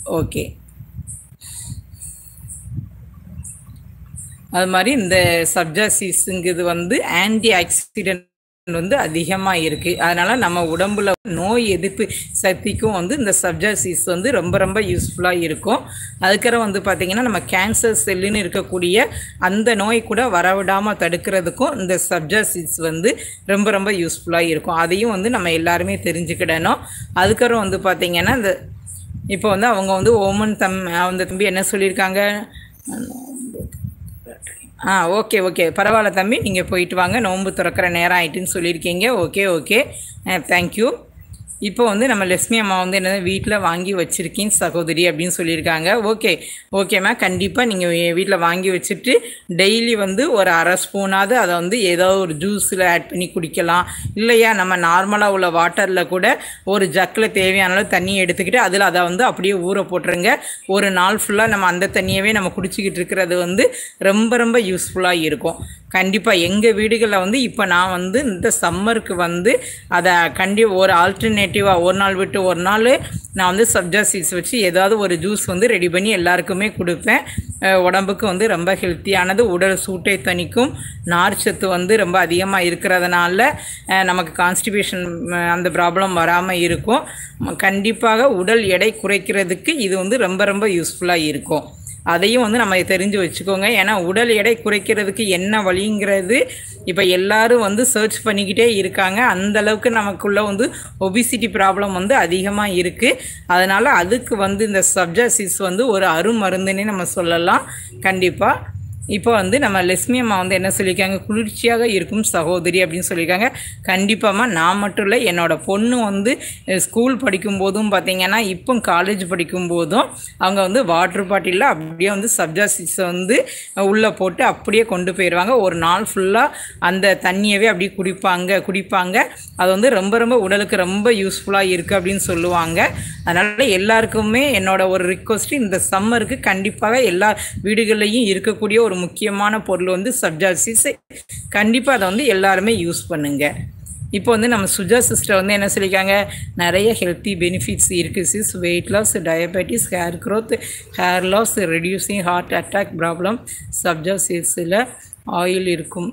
okay அது மாதிரி இந்த சப்ஜாசிஸுங்கிறது வந்து ஆன்டி ஆக்சிடென்ட் வந்து அதிகமாக இருக்குது அதனால் நம்ம உடம்புல நோய் எதிர்ப்பு சக்திக்கும் வந்து இந்த சப்ஜாசிஸ் வந்து ரொம்ப ரொம்ப யூஸ்ஃபுல்லாக இருக்கும் அதுக்கப்புறம் வந்து பார்த்திங்கன்னா நம்ம கேன்சர் செல்லுன்னு இருக்கக்கூடிய அந்த நோய் கூட வரவிடாமல் தடுக்கிறதுக்கும் இந்த சப்ஜாசிஸ் வந்து ரொம்ப ரொம்ப யூஸ்ஃபுல்லாக இருக்கும் அதையும் வந்து நம்ம எல்லாருமே தெரிஞ்சுக்கிடணும் அதுக்கப்புறம் வந்து பார்த்திங்கன்னா இந்த இப்போ வந்து அவங்க வந்து ஓமன் தம் அந்த தம்பி என்ன சொல்லியிருக்காங்க ஆ ஓகே ஓகே பரவாயில்ல தம்பி நீங்கள் போயிட்டு வாங்க நோன்பு திறக்கிற நேரம் ஆயிட்டுன்னு சொல்லியிருக்கீங்க ஓகே ஓகே தேங்க்யூ இப்போ வந்து நம்ம லட்சுமி அம்மா வந்து என்ன வீட்டில் வாங்கி வச்சுருக்கீங்க சகோதரி அப்படின்னு சொல்லியிருக்காங்க ஓகே ஓகேம்மா கண்டிப்பாக நீங்கள் வீட்டில் வாங்கி வச்சுட்டு டெய்லி வந்து ஒரு அரை ஸ்பூனாவது அதை வந்து ஏதோ ஒரு ஜூஸில் ஆட் பண்ணி குடிக்கலாம் இல்லையா நம்ம நார்மலாக உள்ள வாட்டரில் கூட ஒரு ஜக்கில் தேவையான அளவு தண்ணி எடுத்துக்கிட்டு அதில் அதை வந்து அப்படியே ஊற போட்டுருங்க ஒரு நாள் ஃபுல்லாக நம்ம அந்த தண்ணியவே நம்ம குடிச்சிக்கிட்டு இருக்கிறது வந்து ரொம்ப ரொம்ப யூஸ்ஃபுல்லாக இருக்கும் கண்டிப்பாக எங்கள் வீடுகளில் வந்து இப்போ நான் வந்து இந்த சம்மருக்கு வந்து அதை கண்டி ஒரு ஆல்டர்னேட்டிவாக ஒரு நாள் விட்டு ஒரு நாள் நான் வந்து சப்ஜா சீட்ஸ் வச்சு ஏதாவது ஒரு ஜூஸ் வந்து ரெடி பண்ணி எல்லாருக்குமே கொடுப்பேன் அஹ் உடம்புக்கு வந்து ரொம்ப ஹெல்த்தியானது உடல் சூட்டை தணிக்கும் நார்ச்சத்து வந்து ரொம்ப அதிகமாக இருக்கிறதுனால அஹ் நமக்கு கான்ஸ்டிபேஷன் அந்த ப்ராப்ளம் வராமல் இருக்கும் ம- கண்டிப்பாக உடல் எடை குறைக்கிறதுக்கு இது வந்து ரொம்ப ரொம்ப யூஸ்ஃபுல்லாக இருக்கும் அதையும் வந்து நம்ம தெரிஞ்சு வச்சுக்கோங்க ஏன்னா உடல் எடை குறைக்கிறதுக்கு என்ன வழிங்கிறது இப்போ எல்லாரும் வந்து சர்ச் பண்ணிக்கிட்டே இருக்காங்க அந்த அளவுக்கு நமக்குள்ள வந்து ஒபிசிட்டி ப்ராப்ளம் வந்து அதிகமாக இருக்குது அதனால் அதுக்கு வந்து இந்த சப்ஜாசிஸ் வந்து ஒரு அருமருந்துன்னே நம்ம சொல்லலாம் கண்டிப்பாக இப்போ வந்து நம்ம லட்சுமி அம்மா வந்து என்ன சொல்லியிருக்காங்க குளிர்ச்சியாக இருக்கும் சகோதரி அப்படின்னு சொல்லியிருக்காங்க கண்டிப்பாக நான் மட்டும் இல்லை என்னோட பொண்ணு வந்து அஹ், ஸ்கூல் படிக்கும்போதும் பார்த்தீங்கன்னா இப்போ காலேஜ் படிக்கும்போதும் அவங்க வந்து வாட்டர் பாட்டிலில் அப்படியே வந்து சப்ஜா சீஸை வந்து உள்ளே போட்டு அப்படியே கொண்டு போயிடுவாங்க ஒரு நாள் ஃபுல்லாக அந்த தண்ணியவே அப்படியே குடிப்பாங்க குடிப்பாங்க அது வந்து ரொம்ப ரொம்ப உடலுக்கு ரொம்ப யூஸ்ஃபுல்லாக இருக்குது அப்படின்னு சொல்லுவாங்க அதனால் எல்லாருக்குமே என்னோட ஒரு ரிக்வஸ்ட் இந்த சம்மருக்கு கண்டிப்பாக எல்லா வீடுகள்லையும் இருக்கக்கூடிய ஒரு முக்கியமான பொருள் வந்து சப்ஜா சீஸ் கண்டிப்பாக அதை வந்து எல்லாருமே யூஸ் பண்ணுங்க இப்போ வந்து நம்ம சுஜா சிஸ்டர் வந்து என்ன சொல்லியிருக்காங்க நிறைய ஹெல்த்தி பெனிஃபிட்ஸ் இருக்குது sis weight loss diabetes hair growth hair loss reducing heart attack problem sabja சீஸில் ஆயில் இருக்கும்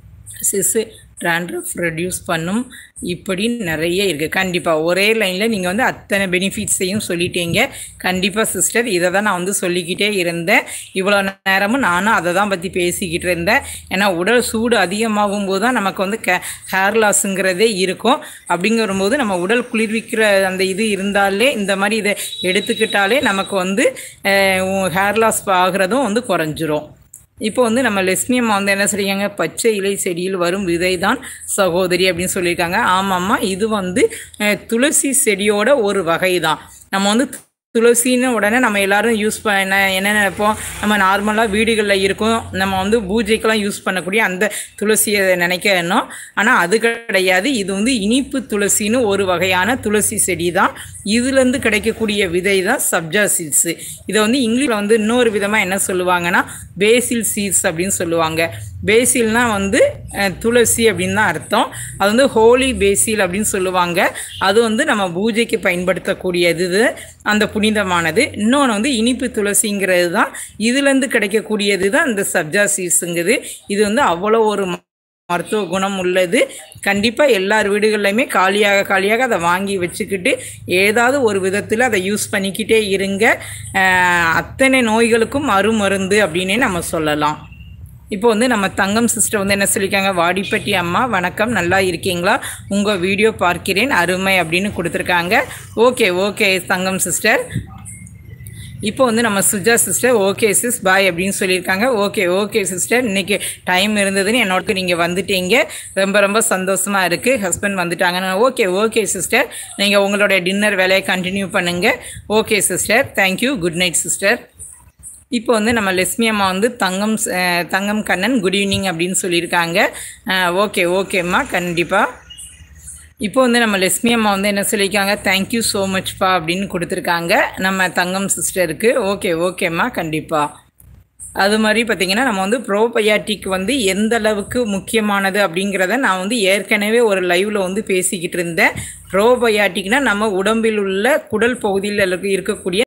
சிசு ட்ராண்ட்ரஃப் ரெடியூஸ் பண்ணும் இப்படி நிறைய இருக்குது கண்டிப்பாக ஒரே லைனில் நீங்கள் வந்து அத்தனை பெனிஃபிட்ஸையும் சொல்லிட்டீங்க கண்டிப்பாக சிஸ்டர் இதை தான் நான் வந்து சொல்லிக்கிட்டே இருந்தேன் இவ்வளோ நேரமும் நானும் அதை தான் பற்றி பேசிக்கிட்டு இருந்தேன் ஏன்னா உடல் சூடு அதிகமாகும் போது தான் நமக்கு வந்து க ஹேர் லாஸுங்கிறதே இருக்கும் அப்படிங்கும்போது நம்ம உடல் குளிர்விக்கிற அந்த இது இருந்தாலே இந்த மாதிரி இதை எடுத்துக்கிட்டாலே நமக்கு வந்து ஹேர் லாஸ் ஆகிறதும் வந்து குறைஞ்சிரும் இப்போ வந்து நம்ம லட்சுமி அம்மா வந்து என்ன சொல்லியிருக்காங்க பச்சை இலை செடியில் வரும் விதை தான் சகோதரி அப்படின்னு சொல்லியிருக்காங்க ஆமாம்மா இது வந்து அஹ், துளசி செடியோட ஒரு வகை தான் நம்ம வந்து துளசின்னு உடனே நம்ம எல்லாரும் யூஸ் பண்ண என்ன நினைப்போம் நம்ம நார்மலாக வீடுகளில் இருக்கும் நம்ம வந்து பூஜைக்கெல்லாம் யூஸ் பண்ணக்கூடிய அந்த துளசியை நினைக்கணும் ஆனால் அது கிடையாது இது வந்து இனிப்பு துளசின்னு ஒரு வகையான துளசி செடி தான் இதுலேருந்து கிடைக்கக்கூடிய விதை தான் சப்ஜா சீட்ஸு இதை வந்து இங்கிலீஷில் வந்து இன்னொரு விதமாக என்ன சொல்லுவாங்கன்னா பேசில் சீட்ஸ் அப்படின்னு சொல்லுவாங்க பேசில்னா வந்து அஹ், துளசி அப்படின்னு தான் அர்த்தம் அது வந்து ஹோலி பேசில் அப்படின்னு சொல்லுவாங்க அது வந்து நம்ம பூஜைக்கு பயன்படுத்தக்கூடியது இது அந்த புனிதமானது இன்னொன்று வந்து இனிப்பு துளசிங்கிறது தான் இதுலேருந்து கிடைக்கக்கூடியது தான் இந்த சப்ஜா சீட்ஸுங்குது இது வந்து அவ்வளோ ஒரு ம- மருத்துவ குணம் உள்ளது கண்டிப்பாக எல்லார் வீடுகள்லையுமே காலியாக காலியாக அதை வாங்கி வச்சுக்கிட்டு ஏதாவது ஒரு விதத்தில் அதை யூஸ் பண்ணிக்கிட்டே இருங்க அஹ், அத்தனை நோய்களுக்கும் அருமருந்து அப்படின்னே நம்ம சொல்லலாம் இப்போ வந்து நம்ம தங்கம் சிஸ்டர் வந்து என்ன சொல்லியிருக்காங்க வாடிப்பட்டி அம்மா வணக்கம் நல்லா இருக்கீங்களா உங்கள் வீடியோ பார்க்கிறேன் அருமை அப்படின்னு கொடுத்துருக்காங்க ஓகே ஓகே தங்கம் சிஸ்டர் இப்போ வந்து நம்ம Suja sister okay sis bye அப்படின்னு சொல்லியிருக்காங்க ஓகே ஓகே சிஸ்டர் இன்னைக்கு டைம் இருந்ததுன்னு என்னோட நீங்கள் வந்துட்டீங்க ரொம்ப ரொம்ப சந்தோஷமாக இருக்குது ஹஸ்பண்ட் வந்துட்டாங்கன்னு ஓகே ஓகே சிஸ்டர் நீங்கள் உங்களோட டின்னர் வேலையை கண்டினியூ பண்ணுங்கள் okay sister thank you good night sister இப்போ வந்து நம்ம லட்சுமி அம்மா வந்து தங்கம் ஸ்- uh Thangam Kannan good evening அப்படின்னு சொல்லியிருக்காங்க ஓகே ஓகேம்மா கண்டிப்பாக இப்போ வந்து நம்ம லட்சுமி அம்மா வந்து என்ன சொல்லியிருக்காங்க தேங்க்யூ ஸோ மச்ப்பா அப்படின்னு கொடுத்துருக்காங்க நம்ம தங்கம் சிஸ்டருக்கு ஓகே ஓகேம்மா கண்டிப்பாக அது மாதிரி பார்த்திங்கன்னா நம்ம வந்து ப்ரோபயாட்டிக் வந்து எந்த அளவுக்கு முக்கியமானது அப்படிங்கிறத நான் வந்து ஏற்கனவே ஒரு லைவில் வந்து பேசிக்கிட்டு இருந்தேன் ப்ரோபயாட்டிக்னா நம்ம உடம்பில் உள்ள குடல் பகுதியில் இருக்கக்கூடிய